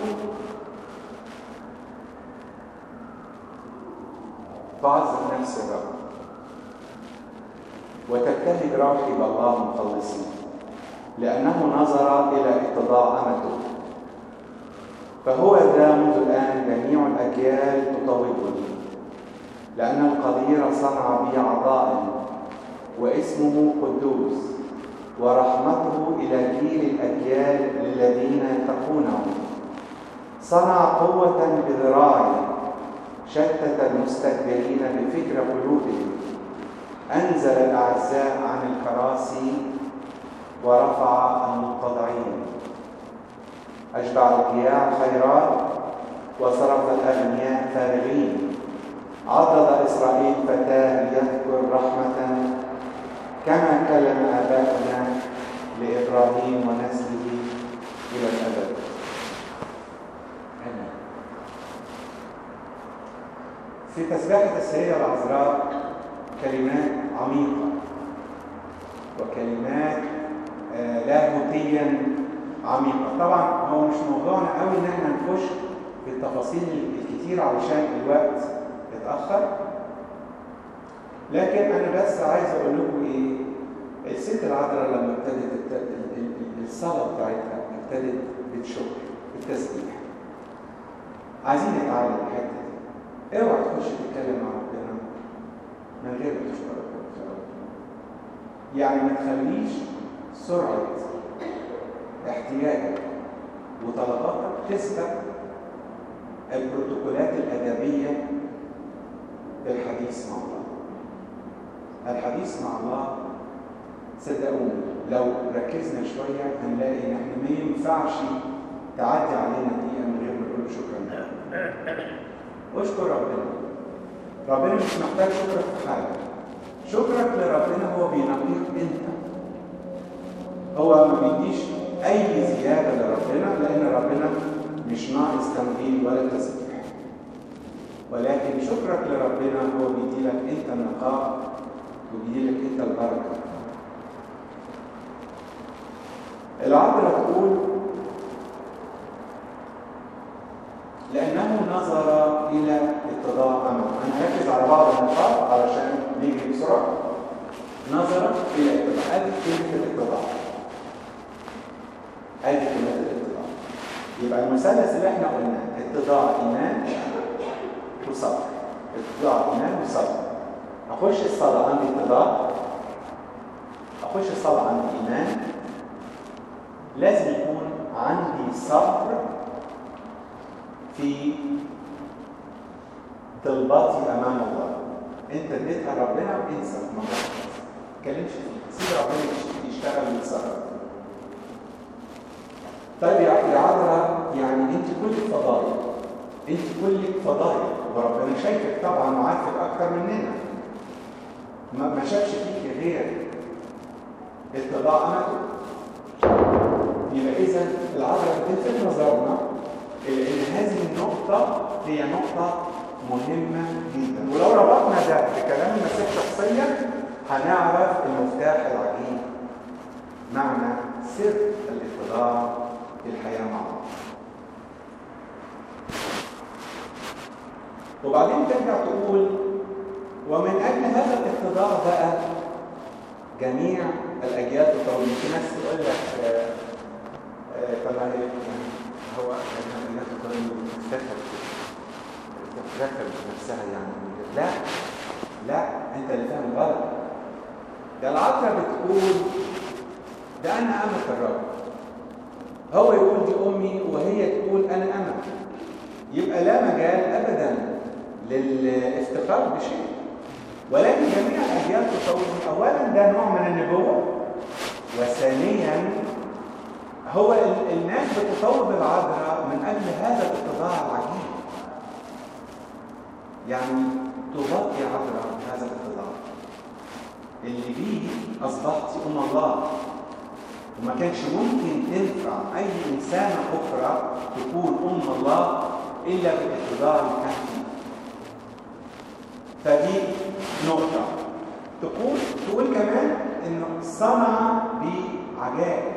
تعظم نفس الرب وتبتهج روحي بالله مخلصي لانه نظر الى اتضاع امته فهو ذا منذ الان جميع الاجيال تطوبني لأن القدير صنع بي عطاء واسمه قدوس ورحمته إلى جيل الأجيال للذين يتقونه صنع قوة بذراعي شتت المستكبرين بفكر قلوبهم أنزل الأعزاء عن الكراسي ورفع المتضعين أشبع الجياع خيرات وصرف الأغنياء فارغين عضد إسرائيل فتاه يذكر رحمة كما كلم آباؤنا لإبراهيم ونسله إلى الأبد آمين. في تسبيحة السيدة العذراء كلمات عميقة وكلمات آه، لاهوتيا عميقة طبعا هو مش موضوعنا قوي ان احنا نخش في التفاصيل الكتير علشان الوقت اتأخر لكن أنا بس عايز أقول لكم إيه الست العذراء لما ابتدت الت- ال- ال- ال- الصلاة بتاعتها ابتدت بالشكر بالتسبيح عايزين نتعلم الحتة دي اوعى تخش تتكلم مع ربنا من غير ما تشكر ربنا يعني ما تخليش سرعة احتياجك وطلباتك تسبق البروتوكولات الأدبية الحديث مع الله الحديث مع الله صدقوني لو ركزنا شويه هنلاقي ان احنا ما ينفعش تعدي علينا دقيقه من غير ما نقول له شكرا واشكر ربنا ربنا مش محتاج شكرك في حاجه شكرك لربنا هو بينقيك انت هو ما بيديش اي زياده لربنا لان ربنا مش ناقص تمجيد ولا تسبيح ولكن شكرك لربنا هو بيديلك انت النقاء وبيديلك انت البركه العذراء تقول لأنه نظر إلى اتضاع أمره أنا هركز على بعض النقاط علشان نيجي بسرعة نظر إلى اتضاع هذه كلمة الاتضاع هذه كلمة الاتضاع يبقى المثلث اللي احنا قلناه اتضاع إيمان وصبر اتضاع إيمان وصبر أخش الصلاة عندي اتضاع أخش الصلاة عندي إيمان لازم يكون عندي صبر في طلباتي امام الله انت اديتها لربنا وانسى ما تتكلمش فيه سيب ربنا يشتغل ويتصرف طيب يا عذرا يعني انت كلك فضائل انت كلك فضائل وربنا شايفك طبعا وعارفك اكتر مننا ما شافش فيك غير اتضاع امته يبقى اذا العذراء بتلفت نظرنا الى ان هذه النقطه هي نقطه مهمه جدا ولو ربطنا ده بكلام المسيح شخصيا هنعرف المفتاح العجيب معنى سر الاتضاع في الحياه مع الله وبعدين ترجع تقول ومن اجل هذا الاتضاع بقى جميع الاجيال تطور في ناس تقول لك طبعا هو الناس تقول تفتخر تفتخر بنفسها يعني لا لا انت اللي فاهم غلط ده العطرة بتقول ده انا امة الرب هو يقول دي امي وهي تقول انا امة يبقى لا مجال ابدا للافتخار بشيء ولكن جميع الاجيال تطور اولا ده نوع من النبوه وثانيا هو الناس بتطور العذراء من اجل هذا الاتضاع العجيب يعني تغطي عذراء هذا الاتضاع اللي بيه اصبحت ام الله وما كانش ممكن تنفع اي انسانه اخرى تكون ام الله الا بالاتضاع الكافي فدي نقطه تقول تقول كمان انه صنع بعجائب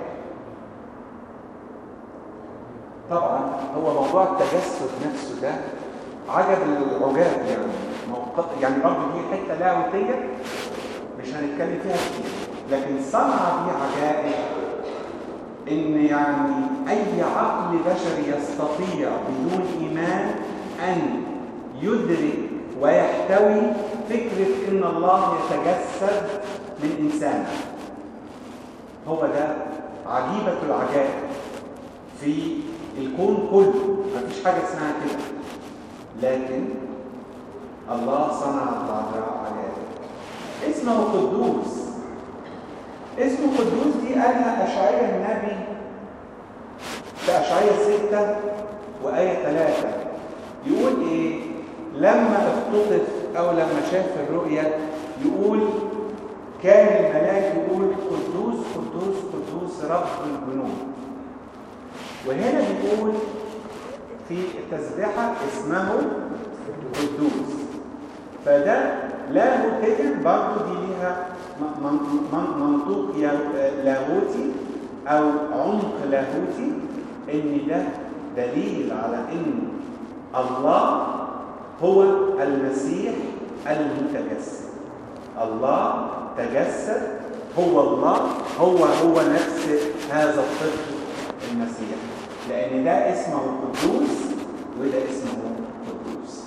طبعا هو موضوع التجسد نفسه ده عجب العجاب يعني موقف يعني رب دي حته لاهوتيه مش هنتكلم فيها كتير لكن صنع دي عجائب ان يعني اي عقل بشري يستطيع بدون ايمان ان يدرك ويحتوي فكره ان الله يتجسد من انسان هو ده عجيبه العجائب في الكون كله ما فيش حاجة اسمها كده لكن الله صنع العذراء عجائب اسمه قدوس اسمه قدوس دي قالها أشعية النبي في أشعية ستة وآية ثلاثة يقول إيه لما اختطف أو لما شاف الرؤية يقول كان الملاك يقول قدوس قدوس قدوس رب الجنود وهنا بيقول في التسبيحة اسمه قدوس فده لاهوتيا برضه دي ليها منطوق لاهوتي او عمق لاهوتي ان ده دليل على ان الله هو المسيح المتجسد الله تجسد هو الله هو هو نفس هذا الطفل المسيح لان ده اسمه قدوس وده اسمه قدوس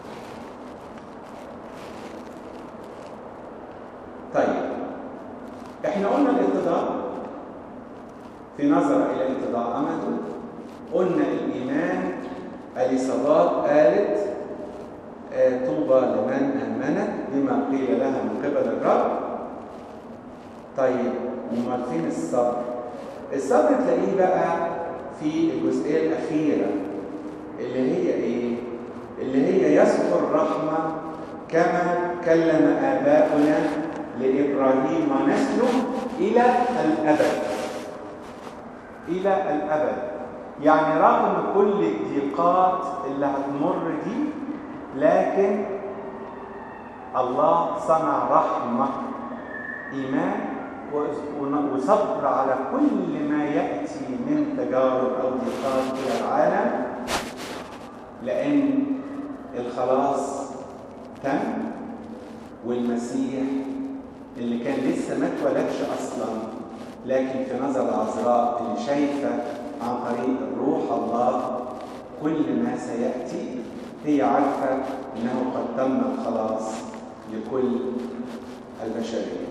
طيب احنا قلنا الاتضاع في نظر الى اتضاع امته قلنا الايمان اليصابات قالت آه طوبى لمن امنت بما قيل لها من قبل الرب طيب امال فين الصبر الصبر تلاقيه بقى في الجزئيه الاخيره اللي هي ايه اللي هي يذكر الرحمه كما كلم اباؤنا لابراهيم ونسله الى الابد الى الابد يعني رغم كل الضيقات اللي هتمر دي لكن الله صنع رحمه ايمان وصبر على كل ما ياتي من تجارب او ضيقات الى العالم لان الخلاص تم والمسيح اللي كان لسه ما اتولدش اصلا لكن في نظر العذراء اللي شايفه عن طريق روح الله كل ما سياتي هي عارفه انه قد تم الخلاص لكل البشريه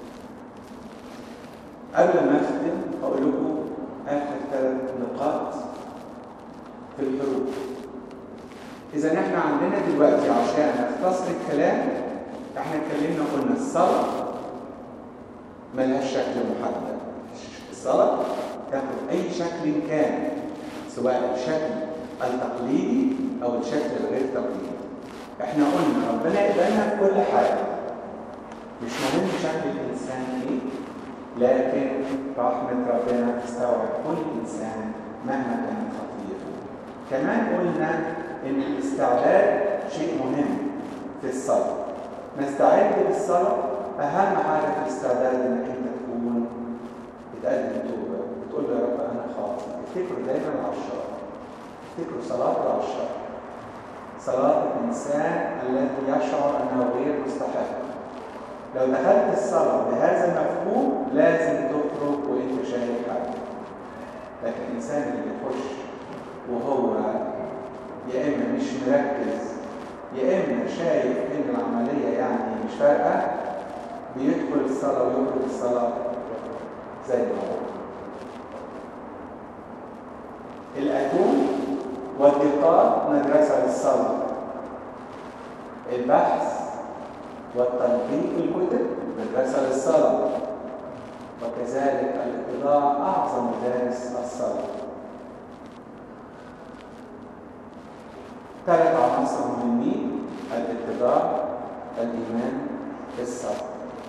قبل ما اختم هقول لكم اخر ثلاث نقاط في الحروب اذا احنا عندنا دلوقتي عشان نختصر الكلام احنا اتكلمنا قلنا الصلاه ملهاش شكل محدد الصلاه تاخد اي شكل كان سواء الشكل التقليدي او الشكل الغير تقليدي احنا قلنا ربنا يقبلنا في كل حاجه مش مهم شكل الانسان ايه لكن رحمة ربنا تستوعب كل إنسان مهما كانت خطيئته. كمان قلنا إن الاستعداد شيء مهم في الصلاة. نستعد للصلاة أهم حاجة في الاستعداد إنك أنت تكون بتقدم توبة، بتقول له يا رب أنا خاطئ. افتكروا دايما العشار. افتكروا صلاة العشار. صلاة الإنسان الذي يشعر أنه غير مستحق. لو دخلت الصلاة بهذا المفهوم لازم تخرج وانت شايف حاجة لكن الإنسان اللي بيخش وهو يا إما مش مركز يا إما شايف إن العملية يعني مش فارقة بيدخل الصلاة ويخرج الصلاة زي ما هو الأتون والدقات مدرسة للصلاة البحث والتنقيق في الكتب مدرسة للصلاة وكذلك الاتضاع أعظم مدارس الصلاة ثلاث عناصر مهمين الاتضاع الإيمان الصبر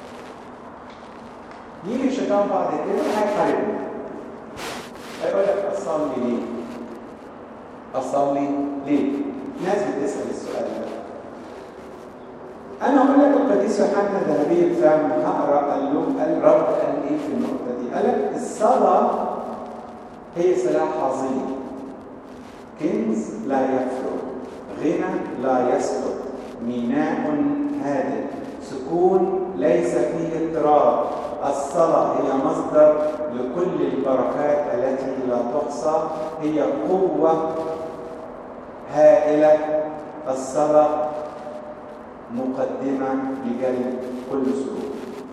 يجي الشيطان بعد كده هيحاربنا هيقول لك أصلي ليه؟ أصلي ليه؟ ناس بتسأل السؤال ده انا اقول لك القديس يوحنا ذهبي الفم هقرا قال له الرب قال ايه في النقطه دي؟ قال لك الصلاه هي سلاح عظيم كنز لا يفرغ غنى لا يسقط ميناء هادئ سكون ليس فيه اضطراب الصلاة هي مصدر لكل البركات التي لا تحصى هي قوة هائلة الصلاة مقدمة لجلب كل سلوك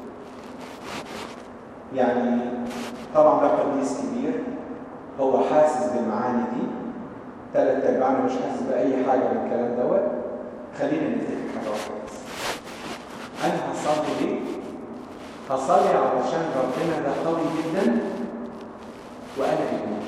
يعني طبعا ده قديس كبير هو حاسس بالمعاني دي ثلاث ارباعنا مش حاسس باي حاجه من الكلام دوت خلينا نتفق حاجه واحده بس انا هصلي ليه؟ هصلي علشان ربنا ده قوي جدا وانا بجنون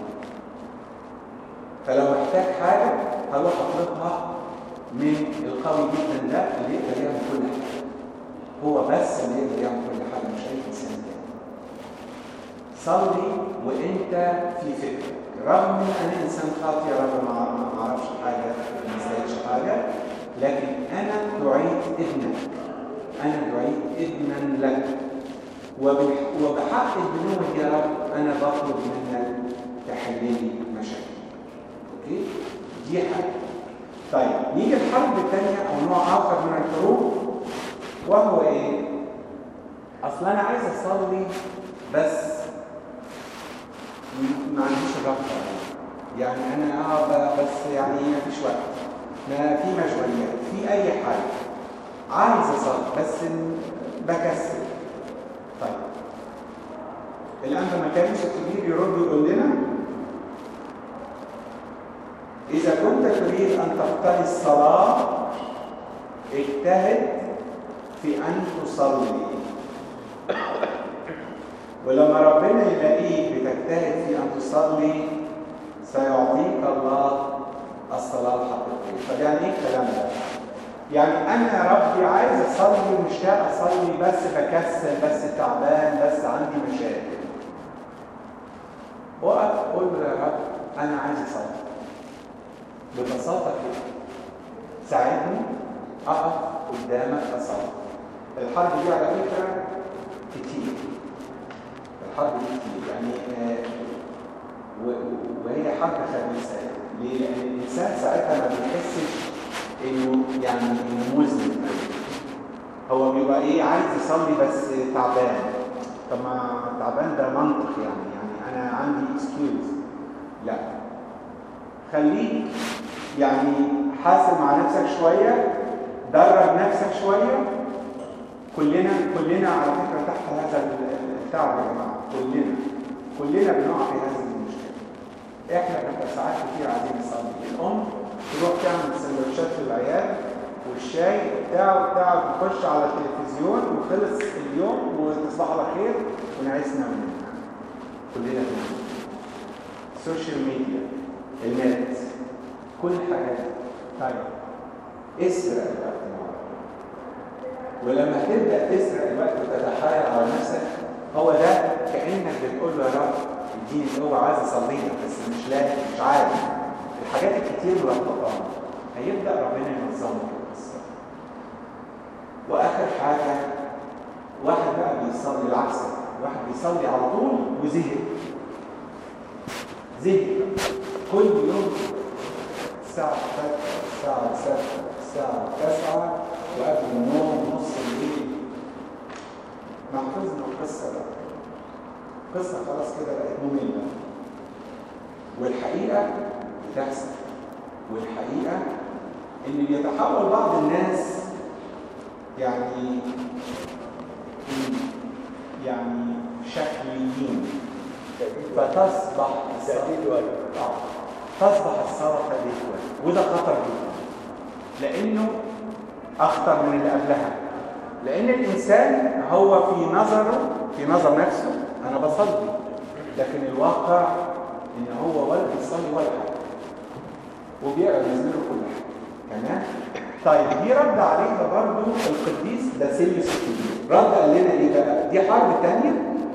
فلو محتاج حاجه هروح اطلبها من القوي جدا ده اللي يقدر يعمل كل حاجه هو بس اللي يقدر يعمل كل حاجه مش اي انسان تاني صلي وانت في فكرك رغم ان انا انسان خاطئ يا رب ما اعرفش حاجه ما استاهلش حاجه لكن انا دعيت ابنك انا دعيت ابنا لك وبحق البنوة يا رب انا بطلب منك تحل لي مشاكل اوكي دي حاجه طيب نيجي الحرب الثانيه او نوع اخر من الحروب وهو ايه اصل انا عايز اصلي بس ما عنديش رغبه يعني انا اه بس يعني ما فيش وقت ما في مشغوليات في اي حاجه عايز اصلي بس بكسل طيب الانبا ما كانش الكبير يرد يقول لنا اذا كنت تريد ان تقتني الصلاه اجتهد في ان تصلي ولما ربنا يلاقيك بتجتهد في ان تصلي سيعطيك الله الصلاه الحقيقيه طب يعني ايه الكلام ده يعني انا يا ربي عايز اصلي ومشتاق اصلي بس بكسل بس تعبان بس عندي مشاكل وقف قول له يا رب انا عايز اصلي ببساطه كده ساعدني اقف قدامك اصلي الحرب دي على فكره كتير الحرب دي كتير يعني آه وهي حرب خبيثه ليه؟ لان الانسان ساعتها ما بيحسش انه يعني انه مذنب هو بيبقى ايه عايز يصلي بس تعبان طب ما تعبان ده منطق يعني يعني انا عندي اكسكيوز لا خليك يعني حاسب مع نفسك شويه درب نفسك شويه كلنا كلنا على فكره تحت هذا التعب يا جماعه كلنا كلنا بنقع في هذه المشكله احنا بنبقى ساعات كتير عايزين نصلي الام تروح تعمل سندوتشات في العيال والشاي بتاعه بتاعه تخش على التلفزيون وخلص اليوم وتصبح على خير ونعيسنا منها كلنا بنعمل السوشيال ميديا النت كل حاجات طيب اسرق الوقت مع ولما تبدا تسرق الوقت وتتحايل على نفسك هو ده كانك بتقول له يا رب اديني القوه عايز اصليها بس مش لاقي مش عارف الحاجات الكتير ملخبطه هيبدا ربنا ينظم كده الصلاه واخر حاجه واحد بقى بيصلي العكس واحد بيصلي على طول وزهق زهق كل يوم الساعة 3 الساعة 7 الساعة 9 وقبل النوم نص الليل محفظنا القصة بقى قصة خلاص كده بقت مملة والحقيقة بتحصل والحقيقة إن بيتحول بعض الناس يعني يعني شكليين فتصبح تأديد واجب آه. تصبح الثورة تأديد واجب وده خطر جدا لأنه أخطر من اللي قبلها لأن الإنسان هو في نظره في نظر نفسه أنا بصلي لكن الواقع إن هو ولا بيصلي ولا حاجة وبيقرا ينزل له كل حاجة تمام طيب دي رد عليها برضو القديس باسيليوس الكبير رد قال لنا ايه بقى دي حرب تانية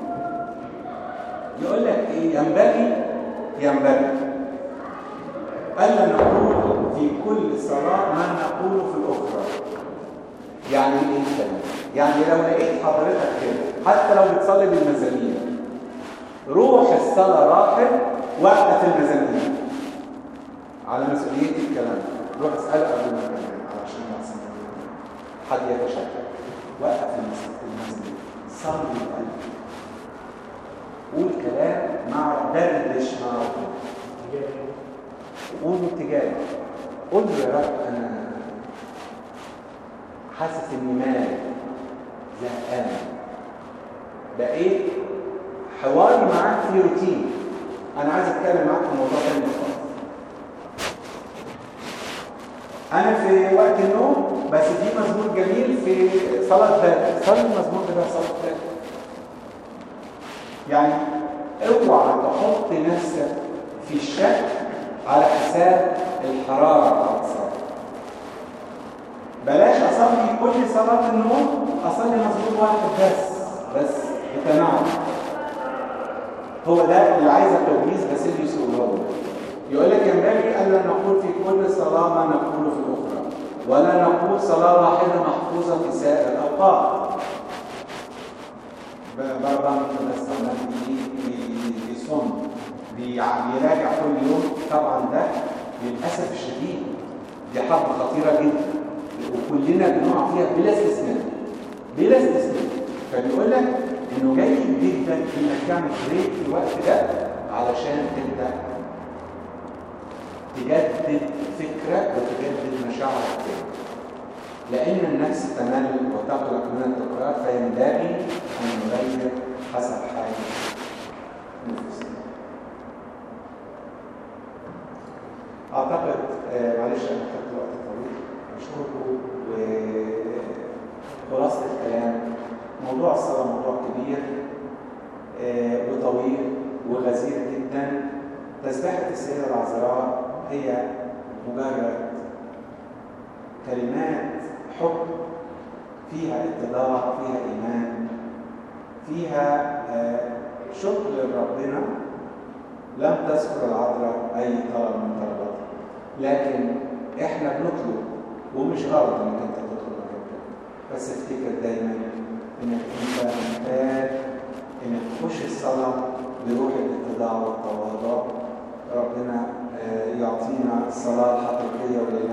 يقول لك ايه ينبغي ينبغي الا نقول في كل صلاه ما نقوله في الاخرى يعني ايه الكلام يعني لو لقيت حضرتك كده حتى لو بتصلي بالمزامير روح الصلاه راحت وقت المزامير على مسؤوليتي الكلام روح اساله قبل ما تكلم علشان يحسن حد يتشكك وقف المزامير صلي بقلبك قول كلام مع دردش مع ربنا قول اتجاه قول له يا رب انا حاسس اني مال زهقان بقيت حواري معاك في روتين انا عايز اتكلم معاك في موضوع تاني خالص انا في وقت النوم بس في مزمور جميل في صلاه باكر صلي المزمور ده صلاه باكر يعني اوعى تحط نفسك في الشك على حساب الحراره بتاعت الصلاه بلاش اصلي كل صلاه النوم اصلي مزمور واحد بس بس بتناعم هو ده اللي عايز التوجيز باسيليوس يقوله يقول لك ينبغي الا نقول في كل صلاه ما نقوله في الاخرى ولا نقول صلاه واحده محفوظه في سائر الاوقات بابا بس عمال بيصم بيراجع كل يوم طبعا ده للاسف الشديد دي حرب خطيره جدا وكلنا بنقع فيها بلا استثناء بلا استثناء فبيقول لك انه جيد جدا انك تعمل بريك في الوقت ده علشان تبدا تجدد فكرك وتجدد مشاعرك تاني لأن النفس تمل وتقلق من التكرار فينبغي أن نغير حسب حال نفسنا. أعتقد آه معلش أنا خدت وقت طويل أشكركم وخلاصة الكلام موضوع الصلاة موضوع كبير آه، وطويل وغزير جدا تسبحة السيدة العذراء هي مجرد كلمات حب فيها اتضاع فيها إيمان فيها آه، شكر لربنا لم تذكر العذراء أي طلب من طلباتها لكن إحنا بنطلب ومش غلط إنك أنت تطلب من ربنا بس افتكر دايما إنك أنت محتاج إنك تخش الصلاة بروح الاتضاع والتواضع ربنا آه، يعطينا الصلاة الحقيقية والإيمان